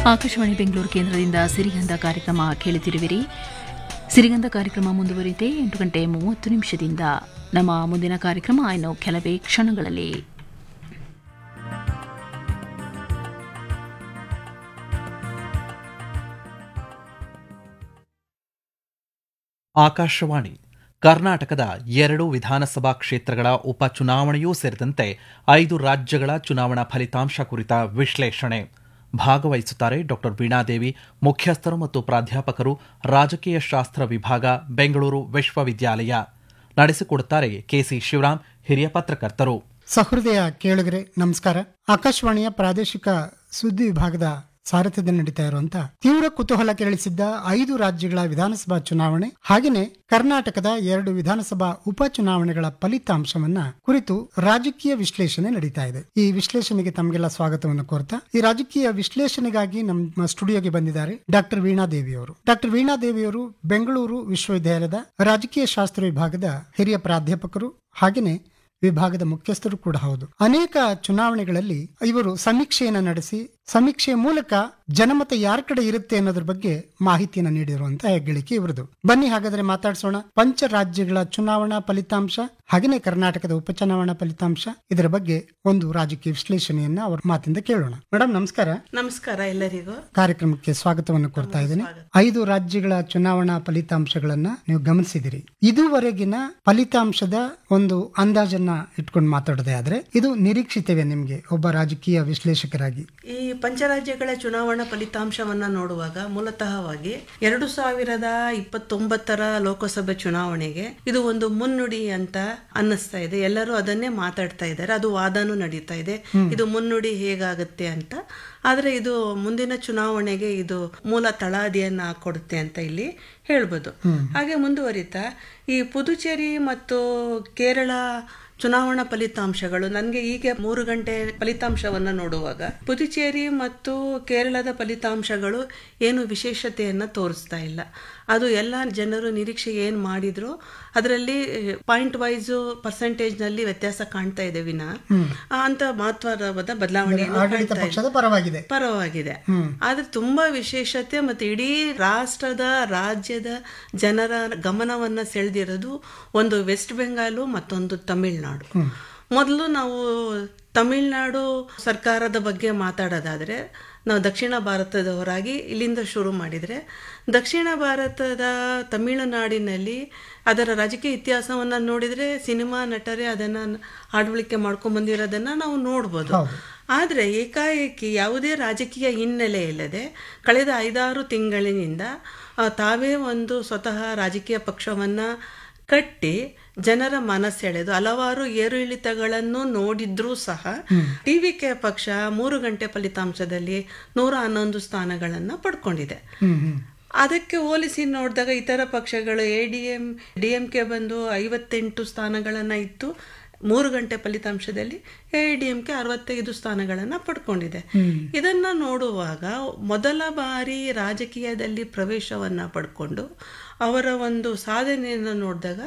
ಆಕಾಶವಾಣಿ ಬೆಂಗಳೂರು ಕೇಂದ್ರದಿಂದ ಸಿರಿಗಂಧ ಕಾರ್ಯಕ್ರಮ ಕೇಳುತ್ತಿರುವಿರಿ ಸಿರಿಗಂಧ ಕಾರ್ಯಕ್ರಮ ಮುಂದುವರಿಯುತ್ತೆ ಎಂಟು ಗಂಟೆ ಮೂವತ್ತು ನಿಮಿಷದಿಂದ ನಮ್ಮ ಮುಂದಿನ ಕಾರ್ಯಕ್ರಮ ಇನ್ನು ಕೆಲವೇ ಕ್ಷಣಗಳಲ್ಲಿ ಆಕಾಶವಾಣಿ ಕರ್ನಾಟಕದ ಎರಡು ವಿಧಾನಸಭಾ ಕ್ಷೇತ್ರಗಳ ಉಪಚುನಾವಣೆಯೂ ಸೇರಿದಂತೆ ಐದು ರಾಜ್ಯಗಳ ಚುನಾವಣಾ ಫಲಿತಾಂಶ ಕುರಿತ ವಿಶ್ಲೇಷಣೆ ಭಾಗವಹಿಸುತ್ತಾರೆ ಡಾಕ್ಟರ್ ವೀಣಾದೇವಿ ಮುಖ್ಯಸ್ಥರು ಮತ್ತು ಪ್ರಾಧ್ಯಾಪಕರು ರಾಜಕೀಯ ಶಾಸ್ತ್ರ ವಿಭಾಗ ಬೆಂಗಳೂರು ವಿಶ್ವವಿದ್ಯಾಲಯ ನಡೆಸಿಕೊಡುತ್ತಾರೆ ಕೆಸಿ ಶಿವರಾಮ್ ಹಿರಿಯ ಪತ್ರಕರ್ತರು ಸಹೃದಯ ಕೇಳುಗರೆ ನಮಸ್ಕಾರ ಆಕಾಶವಾಣಿಯ ಪ್ರಾದೇಶಿಕ ಸುದ್ದಿ ವಿಭಾಗದ ಸಾರಥ್ಯದಲ್ಲಿ ನಡೀತಾ ಇರುವಂತ ತೀವ್ರ ಕುತೂಹಲ ಕೆರಳಿಸಿದ್ದ ಐದು ರಾಜ್ಯಗಳ ವಿಧಾನಸಭಾ ಚುನಾವಣೆ ಹಾಗೆಯೇ ಕರ್ನಾಟಕದ ಎರಡು ವಿಧಾನಸಭಾ ಉಪಚುನಾವಣೆಗಳ ಫಲಿತಾಂಶವನ್ನ ಕುರಿತು ರಾಜಕೀಯ ವಿಶ್ಲೇಷಣೆ ನಡೀತಾ ಇದೆ ಈ ವಿಶ್ಲೇಷಣೆಗೆ ತಮಗೆಲ್ಲ ಸ್ವಾಗತವನ್ನು ಕೋರ್ತಾ ಈ ರಾಜಕೀಯ ವಿಶ್ಲೇಷಣೆಗಾಗಿ ನಮ್ಮ ಸ್ಟುಡಿಯೋಗೆ ಬಂದಿದ್ದಾರೆ ಡಾಕ್ಟರ್ ವೀಣಾ ದೇವಿ ಅವರು ಡಾಕ್ಟರ್ ವೀಣಾ ದೇವಿಯವರು ಬೆಂಗಳೂರು ವಿಶ್ವವಿದ್ಯಾಲಯದ ರಾಜಕೀಯ ಶಾಸ್ತ್ರ ವಿಭಾಗದ ಹಿರಿಯ ಪ್ರಾಧ್ಯಾಪಕರು ಹಾಗೆಯೇ ವಿಭಾಗದ ಮುಖ್ಯಸ್ಥರು ಕೂಡ ಹೌದು ಅನೇಕ ಚುನಾವಣೆಗಳಲ್ಲಿ ಇವರು ಸಮೀಕ್ಷೆಯನ್ನ ನಡೆಸಿ ಸಮೀಕ್ಷೆಯ ಮೂಲಕ ಜನಮತ ಯಾರ ಕಡೆ ಇರುತ್ತೆ ಅನ್ನೋದ್ರ ಬಗ್ಗೆ ಮಾಹಿತಿಯನ್ನು ನೀಡಿರುವಂತಹ ಹೆಗ್ಗಳಿಕೆ ಇವರದು ಬನ್ನಿ ಹಾಗಾದ್ರೆ ಮಾತಾಡ್ಸೋಣ ಪಂಚ ರಾಜ್ಯಗಳ ಚುನಾವಣಾ ಫಲಿತಾಂಶ ಹಾಗೆಯೇ ಕರ್ನಾಟಕದ ಉಪಚುನಾವಣಾ ಫಲಿತಾಂಶ ಇದರ ಬಗ್ಗೆ ಒಂದು ರಾಜಕೀಯ ವಿಶ್ಲೇಷಣೆಯನ್ನ ಅವ್ರ ಮಾತಿಂದ ಕೇಳೋಣ ಮೇಡಮ್ ನಮಸ್ಕಾರ ನಮಸ್ಕಾರ ಎಲ್ಲರಿಗೂ ಕಾರ್ಯಕ್ರಮಕ್ಕೆ ಸ್ವಾಗತವನ್ನು ಕೊಡ್ತಾ ಇದ್ದೀನಿ ಐದು ರಾಜ್ಯಗಳ ಚುನಾವಣಾ ಫಲಿತಾಂಶಗಳನ್ನ ನೀವು ಗಮನಿಸಿದಿರಿ ಇದುವರೆಗಿನ ಫಲಿತಾಂಶದ ಒಂದು ಅಂದಾಜನ್ನ ಇಟ್ಕೊಂಡು ಮಾತಾಡೋದೇ ಆದ್ರೆ ಇದು ನಿರೀಕ್ಷಿತವೇ ನಿಮ್ಗೆ ಒಬ್ಬ ರಾಜಕೀಯ ವಿಶ್ಲೇಷಕರಾಗಿ ಈ ಪಂಚರಾಜ್ಯಗಳ ಚುನಾವಣಾ ಫಲಿತಾಂಶವನ್ನ ನೋಡುವಾಗ ಮೂಲತಃವಾಗಿ ಎರಡು ಸಾವಿರದ ಇಪ್ಪತ್ತೊಂಬತ್ತರ ಲೋಕಸಭೆ ಚುನಾವಣೆಗೆ ಇದು ಒಂದು ಮುನ್ನುಡಿ ಅಂತ ಅನ್ನಿಸ್ತಾ ಇದೆ ಎಲ್ಲರೂ ಅದನ್ನೇ ಮಾತಾಡ್ತಾ ಇದ್ದಾರೆ ಅದು ವಾದನೂ ನಡೀತಾ ಇದೆ ಇದು ಮುನ್ನುಡಿ ಹೇಗಾಗುತ್ತೆ ಅಂತ ಆದ್ರೆ ಇದು ಮುಂದಿನ ಚುನಾವಣೆಗೆ ಇದು ಮೂಲ ತಳಾದಿಯನ್ನ ಕೊಡುತ್ತೆ ಅಂತ ಇಲ್ಲಿ ಹೇಳ್ಬೋದು ಹಾಗೆ ಮುಂದುವರಿತಾ ಈ ಪುದುಚೇರಿ ಮತ್ತು ಕೇರಳ ಚುನಾವಣಾ ಫಲಿತಾಂಶಗಳು ನನಗೆ ಈಗ ಮೂರು ಗಂಟೆ ಫಲಿತಾಂಶವನ್ನು ನೋಡುವಾಗ ಪುದುಚೇರಿ ಮತ್ತು ಕೇರಳದ ಫಲಿತಾಂಶಗಳು ಏನು ವಿಶೇಷತೆಯನ್ನು ತೋರಿಸ್ತಾ ಇಲ್ಲ ಅದು ಎಲ್ಲ ಜನರು ನಿರೀಕ್ಷೆ ಏನು ಮಾಡಿದ್ರು ಅದರಲ್ಲಿ ಪಾಯಿಂಟ್ ವೈಸ್ ಪರ್ಸೆಂಟೇಜ್ ನಲ್ಲಿ ವ್ಯತ್ಯಾಸ ಕಾಣ್ತಾ ಇದೆ ವಿನ ಅಂತ ಮಹತ್ವದ ಬದಲಾವಣೆ ಆಡಳಿತ ಪಕ್ಷದ ಪರವಾಗಿದೆ ಪರವಾಗಿದೆ ಆದ್ರೆ ತುಂಬಾ ವಿಶೇಷತೆ ಮತ್ತೆ ಇಡೀ ರಾಷ್ಟ್ರದ ರಾಜ್ಯದ ಜನರ ಗಮನವನ್ನ ಸೆಳೆದಿರೋದು ಒಂದು ವೆಸ್ಟ್ ಬೆಂಗಾಲು ಮತ್ತೊಂದು ತಮಿಳ್ನಾಡು ಮೊದಲು ನಾವು ತಮಿಳ್ನಾಡು ಸರ್ಕಾರದ ಬಗ್ಗೆ ಮಾತಾಡೋದಾದ್ರೆ ನಾವು ದಕ್ಷಿಣ ಭಾರತದವರಾಗಿ ಇಲ್ಲಿಂದ ಶುರು ಮಾಡಿದರೆ ದಕ್ಷಿಣ ಭಾರತದ ತಮಿಳುನಾಡಿನಲ್ಲಿ ಅದರ ರಾಜಕೀಯ ಇತಿಹಾಸವನ್ನು ನೋಡಿದರೆ ಸಿನಿಮಾ ನಟರೇ ಅದನ್ನು ಆಡಳಿಕೆ ಮಾಡ್ಕೊಂಡ್ ಬಂದಿರೋದನ್ನು ನಾವು ನೋಡ್ಬೋದು ಆದರೆ ಏಕಾಏಕಿ ಯಾವುದೇ ರಾಜಕೀಯ ಹಿನ್ನೆಲೆ ಇಲ್ಲದೆ ಕಳೆದ ಐದಾರು ತಿಂಗಳಿನಿಂದ ತಾವೇ ಒಂದು ಸ್ವತಃ ರಾಜಕೀಯ ಪಕ್ಷವನ್ನು ಕಟ್ಟಿ ಜನರ ಮನಸ್ಸೆಳೆದು ಹಲವಾರು ಏರಿಳಿತಗಳನ್ನು ನೋಡಿದ್ರೂ ಸಹ ಟಿವಿಕೆ ಪಕ್ಷ ಮೂರು ಗಂಟೆ ಫಲಿತಾಂಶದಲ್ಲಿ ನೂರ ಹನ್ನೊಂದು ಸ್ಥಾನಗಳನ್ನ ಪಡ್ಕೊಂಡಿದೆ ಅದಕ್ಕೆ ಹೋಲಿಸಿ ನೋಡಿದಾಗ ಇತರ ಪಕ್ಷಗಳು A D M D M K ಬಂದು ಐವತ್ತೆಂಟು ಸ್ಥಾನಗಳನ್ನ ಇತ್ತು ಮೂರು ಗಂಟೆ ಫಲಿತಾಂಶದಲ್ಲಿ ಎ ಡಿ ಎಂ ಕೆ ಅರವತ್ತೈದು ಸ್ಥಾನಗಳನ್ನು ಪಡ್ಕೊಂಡಿದೆ ಇದನ್ನ ನೋಡುವಾಗ ಮೊದಲ ಬಾರಿ ರಾಜಕೀಯದಲ್ಲಿ ಪ್ರವೇಶವನ್ನ ಪಡ್ಕೊಂಡು ಅವರ ಒಂದು ಸಾಧನೆಯನ್ನು ನೋಡಿದಾಗ